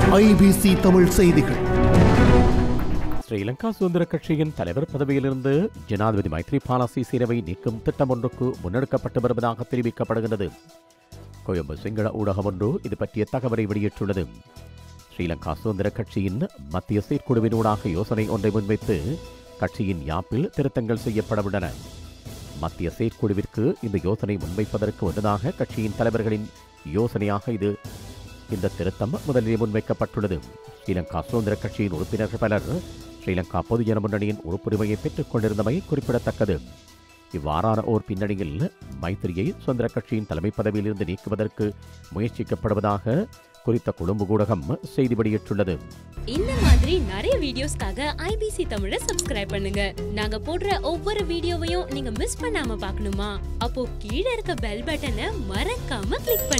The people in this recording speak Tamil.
ஐபிசி தமிழ் செய்திகள் ஸ்ரீலங்கா சுதந்திர கட்சியின் தலைவர் பதவியிலிருந்து ஜனாதிபதி மைத்ரிபால சிறிசேனவை நீக்கும் திட்டம் ஒன்றுக்கு முன்னெடுக்கப்பட்டு வருவதாக தெரிவிக்கப்படுகிறது கொழும்பு சிங்கள ஊடகம் ஒன்று இது பற்றிய தகவலை வெளியிட்டுள்ளது ஸ்ரீலங்கா சுதந்திர கட்சியின் மத்திய செயற்குழுவினூடாக யோசனை ஒன்றை முன்வைத்து கட்சியின் யாப்பில் திருத்தங்கள் செய்யப்படவுள்ளன மத்திய செயற்குழுவிற்கு இந்த யோசனை முன்வைப்பதற்கு முன்னதாக கட்சியின் தலைவர்களின் யோசனையாக இது இந்த திருத்தம் முதலில் முன்வைக்கப்பட்டுள்ளது ஸ்ரீலங்கா சுதந்திர கட்சியின் உறுப்பினர்கள் பலர் ஸ்ரீலங்கா பொதுஜன முன்னணியின் உறுப்புரிமையை பெற்றுக் கொண்டிருந்தமை குறிப்பிடத்தக்கது இவ்வாறான ஓர் பின்னணியில் மைத்திரியை சுதந்திர கட்சியின் தலைமை பதவியிலிருந்து நீக்குவதற்கு முயற்சிக்கப்படுவதாக குறித்த கொழும்பு ஊடகம் செய்தி வெளியிட்டுள்ளது இந்த மாதிரி நிறைய வீடியோஸ்க்காக ஐபிசி தமிழை சப்ஸ்கிரைப் பண்ணுங்க நாங்க போடுற ஒவ்வொரு வீடியோவையும் நீங்க மிஸ் பண்ணாம பார்க்கணுமா அப்போ கீழே இருக்க பெல் பட்டனை மறக்காம கிளிக் பண்ணுங்க